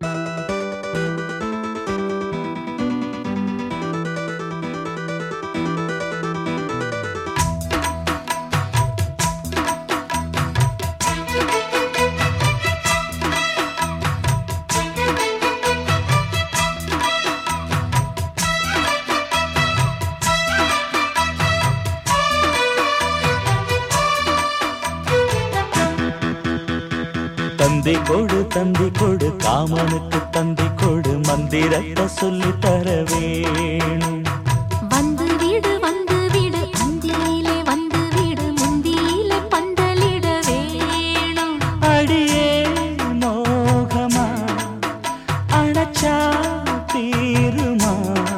தந்தி கொடு தந்தி கொடு காமனுக்கு தந்தி கொடு மந்திரத்தை சொல்லி தர வேணும் வந்து வீடு வந்து வீடு அந்தியிலே வந்து வீடு முந்தியிலே பந்தலிட வேணும் அடியே மோகமா அணைச்சா தீருமா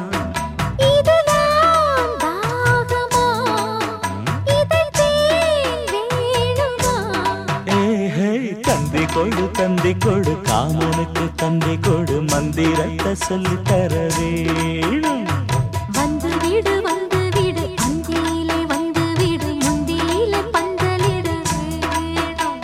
இதுதான் தாகமா இதை தேன் வேணுமா ஏஹே தந்தி கொடு தந்தி கொடு காமனுக்கு தந்தி கொடு மந்திரத்தை சொல்லி தர வேணும் வந்து வீடு வந்து வீடு அந்தியிலே வந்து வீடு முந்தியிலே பந்தலிட வேணும்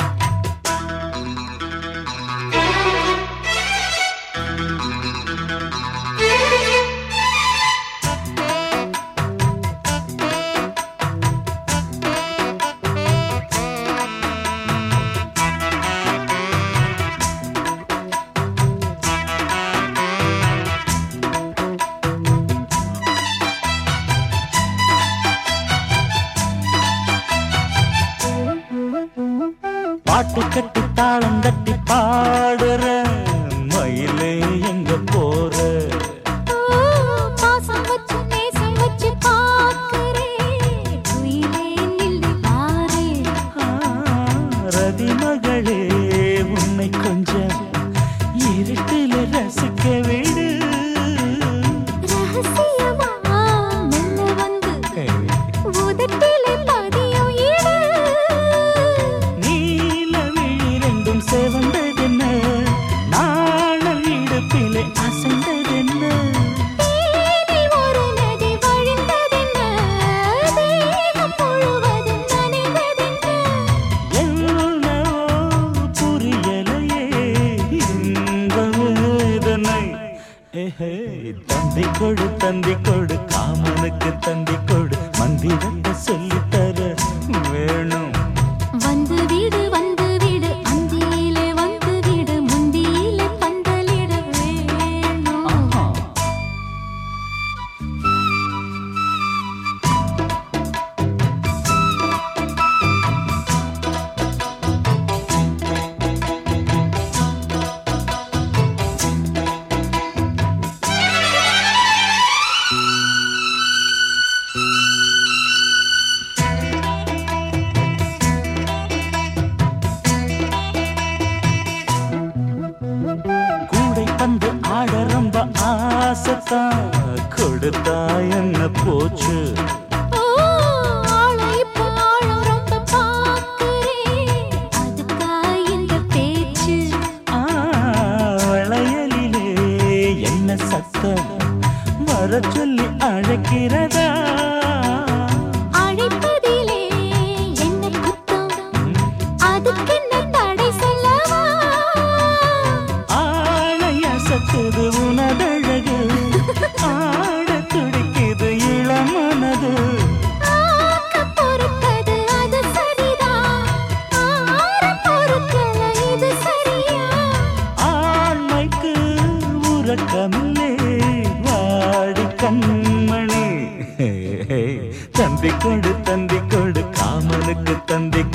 பாட்டு கட்டி தாளம் தட்டி பாடுற மயிலே எங்க போற ஓ பாசம் வச்சு நேசம் வச்சு பார்க்கிறேன் குயிலே நில்லு பாரு ரதி மகளே உன்னை கொஞ்சம் இருட்டில ரசிக்க விடு ரகசியமா மெல்ல வந்து உதட்டிலே பதியும் இடு நீல விழிரெண்டும் செவந்ததென்ன நாணல் இடுப்பிலே அசைந்ததென்ன தேனில் ஒரு நதி வழிந்ததென்ன தேகம் முழுவதும் நனைவதென்ன என்னவோ புரியலையே இந்த வேதனை ஏஹே தந்தி கொடு தந்தி கொடு காமனுக்கு தந்தி கொடு மந்திரத்தை சொல்லித் தர வேணும் வந்து வீடு வந்து வீடு அந்தியிலே வந்து வீடு முந்தியிலே பந்தலிட வேணும் ஆஹா. கூடை பந்து ஆட ரொம்ப ஆசைத்தான் கொடுத்தா என்ன போச்சு ஓ ஆளை இப்ப ஆழம் ரொம்ப பார்க்கிறேன் அதுக்கா இந்த பேச்சு ஆ, வளையலிலே என்ன சத்தம் வர சொல்லி அழைக்கிறதா அழைப்பதிலே என்ன குத்தம் அதுக்கென்ன தடை சொல்லவா ஆணைய சத்துது உனதழகு ஆட துடிக்குது இளமனது ஆக்க பொறுத்தது அது சரிதான் ஆற பொறுக்கல இது சரியா ஆண்மைக்கு உறக்கமில்லே வாடி கண்மணி தந்தி கொடு தந்தி கொடு காமனுக்கு தந்தி